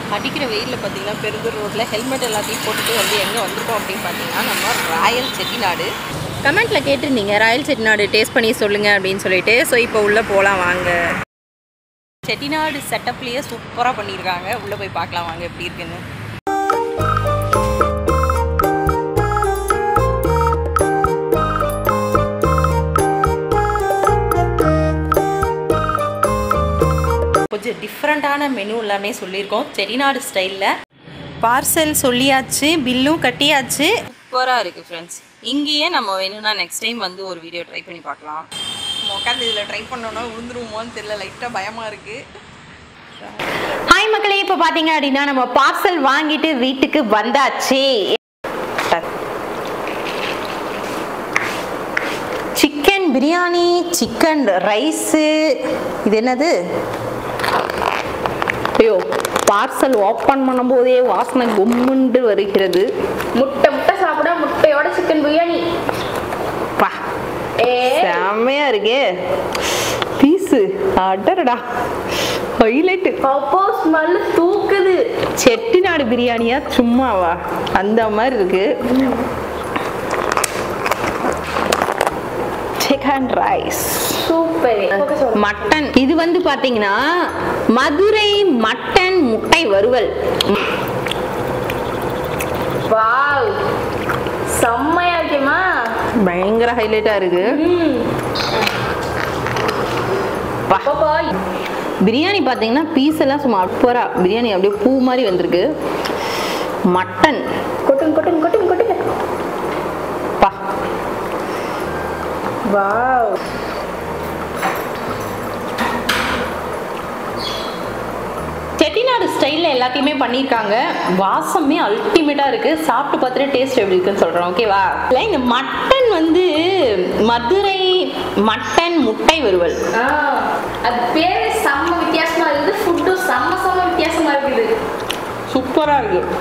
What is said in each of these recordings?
அடிக்கிற வெயிலில் பார்த்தீங்கன்னா பெருந்தூர் ரோட்டில் ஹெல்மெட் எல்லாத்தையும் போட்டுட்டு வந்து எங்கே வந்திருக்கோம் அப்படின்னு பார்த்தீங்கன்னா நம்ம ராயல் செட்டிநாடு கமெண்ட்டில் கேட்டிருந்தீங்க ராயல் செட்டிநாடு டேஸ்ட் பண்ணி சொல்லுங்கள் அப்படின்னு சொல்லிட்டு ஸோ இப்போ உள்ளே போகலாம் வாங்க செட்டிநாடு செட்டப்லேயே சூப்பராக பண்ணியிருக்காங்க உள்ளே போய் பார்க்கலாம் வாங்க எப்படி இருக்குன்னு கொஞ்சம் டிஃப்ரெண்ட்டான மெனு எல்லாமே சொல்லியிருக்கோம் செட்டிநாடு ஸ்டைலில் பார்சல் சொல்லியாச்சு பில்லும் கட்டியாச்சு சூப்பராக இருக்குது ஃப்ரெண்ட்ஸ் இங்கேயே நம்ம வேணும்னா நெக்ஸ்ட் டைம் வந்து ஒரு வீடியோ ட்ரை பண்ணி பார்க்கலாம் நம்ம உட்காந்து இதில் ட்ரை பண்ணோன்னா விழுந்துருவோமோன்னு தெரியல லைட்டாக பயமாக இருக்குது ஹாய் மக்களே இப்போ பார்த்தீங்க அப்படின்னா நம்ம பார்சல் வாங்கிட்டு வீட்டுக்கு வந்தாச்சு சிக்கன் பிரியாணி சிக்கன் ரைஸு இது என்னது ஐயோ பார்சல் ஓப்பன் பண்ணும்போதே வாசனை கும்முண்டு வருகிறது முட்டை முட்டை சாப்பிட முட்டையோட சிக்கன் பிரியாணி பா ஏ செம்மையா இருக்கே பீஸு அடடா ஹைலைட்டு அப்போ ஸ்மெல் தூக்குது செட்டிநாடு பிரியாணியா சும்மாவா அந்த மாதிரி இருக்கு சிக்கன் ரைஸ் சூப்பர் மட்டன் இது வந்து பாத்தீங்கன்னா மதுரை மட்டன் முட்டை வறுவல் வாவ் செம்மையா இருக்குமா பயங்கர ஹைலைட்டா இருக்கு வா. பாப்பா பிரியாணி பார்த்தீங்கன்னா பீஸ் எல்லாம் சும்மா அற்பரா பிரியாணி அப்படியே பூ மாதிரி வந்திருக்கு மட்டன் கொட்டுங்க கொட்டுங்க கொட்டுங்க கொட்டுங்க பா வாவ் செட்டிநாடு ஸ்டைலில் எல்லாத்தையுமே பண்ணியிருக்காங்க வாசமே அல்டிமேட்டாக இருக்குது சாப்பிட்டு பார்த்துட்டு டேஸ்ட் எப்படி இருக்குன்னு சொல்கிறோம் ஓகேவா இல்லை இந்த மட்டன் வந்து மதுரை மட்டன் முட்டை வறுவல் ஆ அது பேரே செம்ம வித்தியாசமா இருக்குது ஃபுட்டும் செம்ம செம்ம வித்தியாசமா இருக்குது சூப்பராக இருக்குது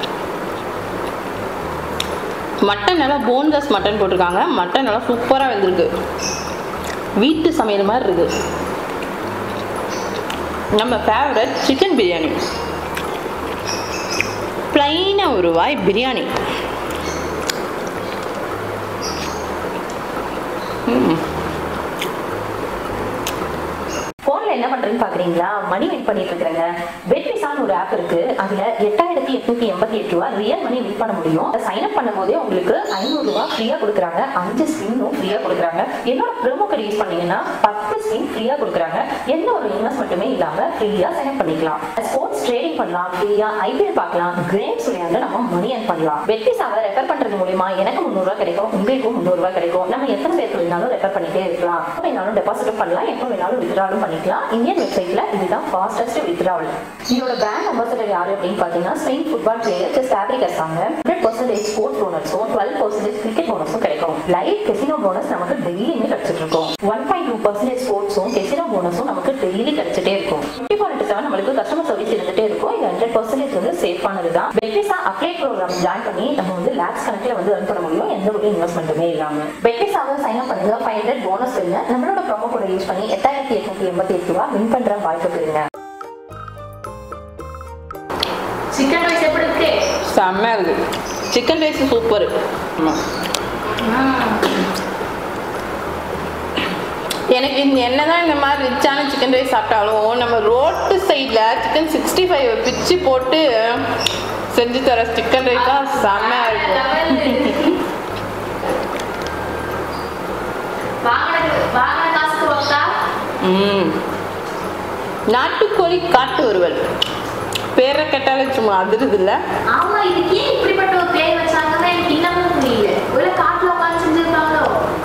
மட்டன் நல்லா போன்லெஸ் மட்டன் போட்டிருக்காங்க மட்டன் நல்லா சூப்பராக வந்திருக்கு வீட்டு சமையல் மாதிரி இருக்குது நம்ம ஃபேவரட் சிக்கன் பிரியாணி ப்ளைனாக ஒரு வாய் பிரியாணி ஃபோன்ல என்ன பண்றேன்னு பாக்குறீங்களா மணி வின் பண்ணிட்டு இருக்கிறேங்க பெட்விசான்னு ஒரு ஆப் இருக்கு அதுல எட்டாயிரத்தி எட்நூத்தி எண்பத்தி எட்டு ரூபா ரியல் மணி வின் பண்ண முடியும் சைன் அப் பண்ணும் போதே உங்களுக்கு ஐநூறு ரூபாய் ஃப்ரீயா கொடுக்குறாங்க அஞ்சு ஸ்பின்னும் ஃப்ரீயா கொடுக்குறாங்க என்னோட ப்ரோமோ கோட் யூஸ் பண்ணீங்கன்னா பத்து ஸ்பின் ஃப்ரீயா கொடுக்குறாங்க எந்த ஒரு இன்வெஸ்ட்மெண்ட்டுமே இல்லாம ஃப்ரீயா சைன் அப் பண்ணிக்கலாம் ஸ்போர்ட்ஸ் ட்ரேடிங் பண்ணலாம் ஃப்ரீயா ஐபிஎல் பார்க்கலாம் கேம்ஸ் விளையாண்டு நம்ம மணி ஏர்ன் பண்ணலாம் பெட்விசாவை ரெஃபர் பண்றது மூலியமா எனக்கு முந்நூறு ரூபாய் கிடைக்கும் உங்களுக்கும் முந்நூறு ரூபாய் கிடைக்கும் நம்ம எத்தனை பேருக்கு வேணாலும் ரெஃபர் பண்ணிட்டே இருக்கலாம் எப்போ வேணாலும் டெபாசிட்டும் பண்ணலாம் எப்போ வேணாலும் வித்ட்ராலும் பண்ணிக்கலாம் இந்தியன் வெப்சைட்ல இதுதான் ஃபாஸ்டஸ்ட் வித்ட்ராவல் இதோட பேங்க் அம்பாசடர் யாரு அப்படின்னு பாத்தீங்கன்னா ஸ்பெயின் ஃபுட்பால் பிளேயர் ஜஸ்ட் ஃபேப்ரிக் இருக்காங்க ஹண்ட்ரட் பர்சன்டேஜ் ஸ்போர்ட்ஸ் போனஸும் டுவெல் பர்சன்டேஜ் கிரிக்கெட் போனஸும் கிடைக்கும் லைவ் கெசினோ போனஸ் நமக்கு டெய்லியுமே கிடைச்சிட்டு இருக்கும் ஒன் பாயிண்ட் டூ பர்சன்டேஜ் ஸ்போர்ட்ஸும் கெசினோ போனஸும் நமக்கு டெய்லி கிடைச்சிட்டே இருக்கும் டுவெண்ட்டி ஃபோர் இன்ட்டு செவன் நம்மளுக்கு கஸ்டமர் சர்வீஸ் இருந்துட்டே இருக்கும் இது ஹண்ட்ரட் பர்சன்டேஜ் வந்து சேஃபானது தான் பெட்விசா அப்ளை ப்ரோக்ராம் ஜாயின் பண்ணி நம்ம வந்து லேக்ஸ் கணக்கில் வந்து earn பண்ண முடியும் எந்த ஒரு இன்வெஸ்ட்மெண்ட்டுமே இல்லாம பெட்விசாவை சைன் அப் பண்ணுங்க ஃபைவ் ஹண்ட்ரட் போனஸ் பெறுங்க நம்மளோட ப்ரோமோ கோட யூஸ் பண்ணி எட்டாயிரத்தி எட்நூத்தி எண்பத்தி எட்டு ரூபா வின் பண்ற வாய்ப்பு பெறுங்க சிக்கன் ரைஸ் எப்படி இருக்கு செம்மையாக இருக்குது சிக்கன் ரைஸ் சூப்பர் எனக்கு இந்த என்னதான் இந்த மாதிரி ரிச்சான சிக்கன் ரைஸ் சாப்பிட்டாலும் நம்ம ரோட்டு சைடில் சிக்கன் சிக்ஸ்டி ஃபைவ் பிச்சு போட்டு செஞ்சு தர சிக்கன் ரைஸ் தான் செம்மையாக இருக்கும் வாங்கின வாங்கின காசுக்கு ஒர்த்தா ம் நாட்டுக்கோழி காட்டு வறுவல் பேரை கேட்டாலே சும்மா அதிருது இல்லை ஆமா இதுக்கு ஏன் இப்படிப்பட்ட ஒரு பேர் வச்சாங்கன்னு எனக்கு இன்னமும் புரியல ஒரு காட்டுல உட்காந்து செஞ்சிருக்காங்களோ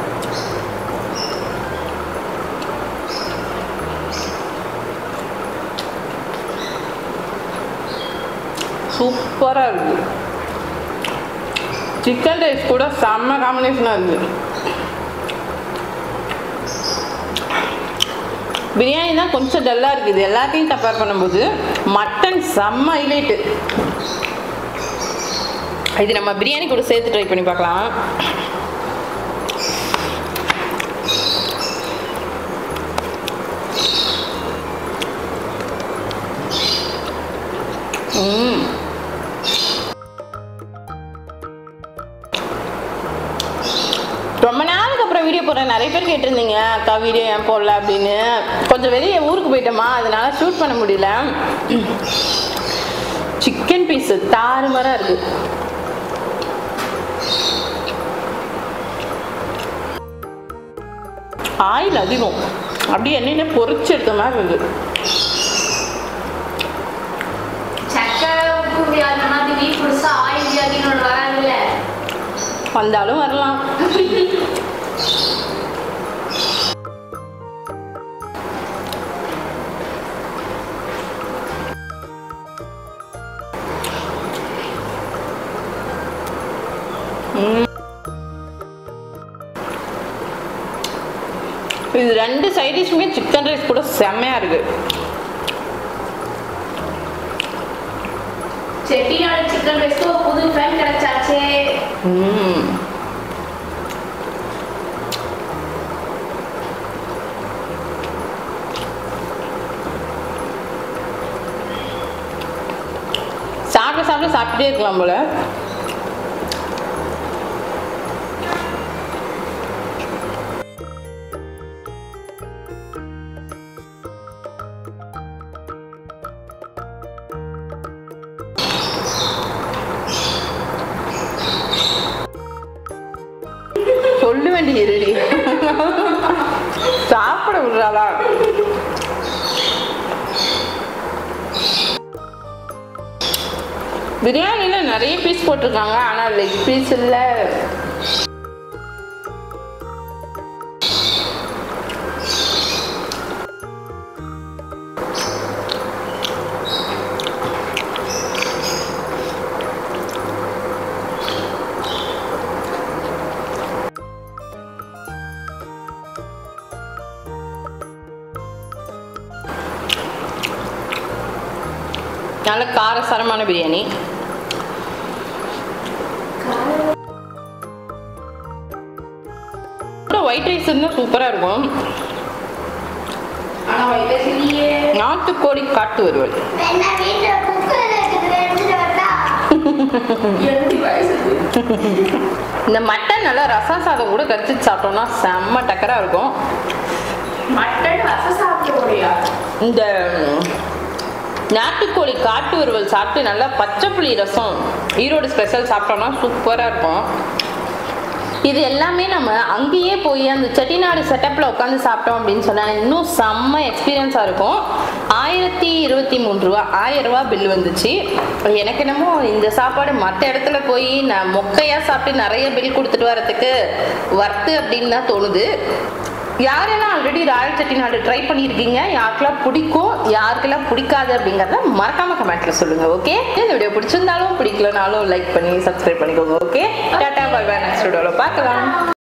சூப்பராக இருக்குது சிக்கன் ரைஸ் கூட செம்ம காம்பினேஷனாக இருக்குது பிரியாணி தான் கொஞ்சம் டல்லாக இருக்குது எல்லாத்தையும் கம்பேர் பண்ணும்போது மட்டன் செம்ம ஹைலைட்டு இது நம்ம பிரியாணி கூட சேர்த்து ட்ரை பண்ணி பார்க்கலாம் ம் ரொம்ப நாளுக்கு அப்புறம் வீடியோ போடுறேன் நிறைய பேர் கேட்டிருந்தீங்க அக்கா வீடியோ ஏன் போடல அப்படின்னு கொஞ்சம் வெளியே ஊருக்கு போயிட்டோமா அதனால ஷூட் பண்ண முடியல சிக்கன் பீஸ் தாறுமாறா இருக்கு ஆயில் அதிகம் அப்படியே எண்ணெயில பொரிச்சு எடுத்த மாதிரி இருக்கு சக்கரை உப்பு வியாதி மாதிரி வீட் புதுசா ஆயில் வியாதின்னு ஒன்று வராதுல்ல வந்தாலும் வரலாம் ம். இது ரெண்டு சைட் டிஷ்ஷுமே சிக்கன் ரைஸ் கூட செம்மையா இருக்கு செட்டிநாடு சிக்கன் ரைஸ்க்கு ஒரு புது ஃபேன் கிடைச்சாச்சே ம் சாப்பிட சாப்பிட சாப்பிட்டே இருக்கலாம் போல சொல்ல வேண்டியது சாப்பிட விடுறாளா பிரியாணியில் நிறைய பீஸ் போட்டிருக்காங்க ஆனால் லெக் பீஸ் இல்லை நல்ல காரசாரமான பிரியாணி ஒயிட் ரைஸ் இருந்தால் சூப்பராக இருக்கும் ஆனா வைபேஸ் இல்லையே நாட்டுக்கோழி காட்டு வறுவல் என்ன வீட்டுல குக்கர் இருக்குது எடுத்துட்டு வரட்டா எழுதி வயசு இந்த மட்டன் நல்லா ரசம் சாதம் கூட கடிச்சு சாப்பிட்டோம்னா செம்ம டக்கராக இருக்கும் மட்டன் ரசம் சாப்பிட்டு போறியா இந்த நாட்டுக்கோழி காட்டு வறுவல் சாப்பிட்டு நல்லா பச்சை புளி ரசம் ஈரோடு ஸ்பெஷல் சாப்பிட்டோம்னா சூப்பராக இருக்கும் இது எல்லாமே நம்ம அங்கேயே போய் அந்த செட்டிநாடு செட்டப்பில் உட்காந்து சாப்பிட்டோம் அப்படின்னு சொன்னால் இன்னும் செம்ம எக்ஸ்பீரியன்ஸாக இருக்கும் ஆயிரத்தி இருபத்தி மூணு ரூபா ஆயிரம் ரூபா பில் வந்துச்சு எனக்கு என்னமோ இந்த சாப்பாடு மற்ற இடத்துல போய் நான் மொக்கையாக சாப்பிட்டு நிறைய பில் கொடுத்துட்டு வரதுக்கு ஒர்த்து அப்படின்னு தான் தோணுது யாரெல்லாம் ஆல்ரெடி ராயல் செட்டிநாடு ட்ரை பண்ணியிருக்கீங்க யாருக்கெல்லாம் பிடிக்கும் யாருக்கெல்லாம் பிடிக்காது அப்படிங்கிறத மறக்காம கமெண்ட்ல சொல்லுங்க ஓகே இந்த வீடியோ பிடிச்சிருந்தாலும் பிடிக்கலனாலும் லைக் பண்ணி சப்ஸ்கிரைப் பண்ணிக்கோங்க okay tata bye bye next வீடியோவில் பார்க்கலாம்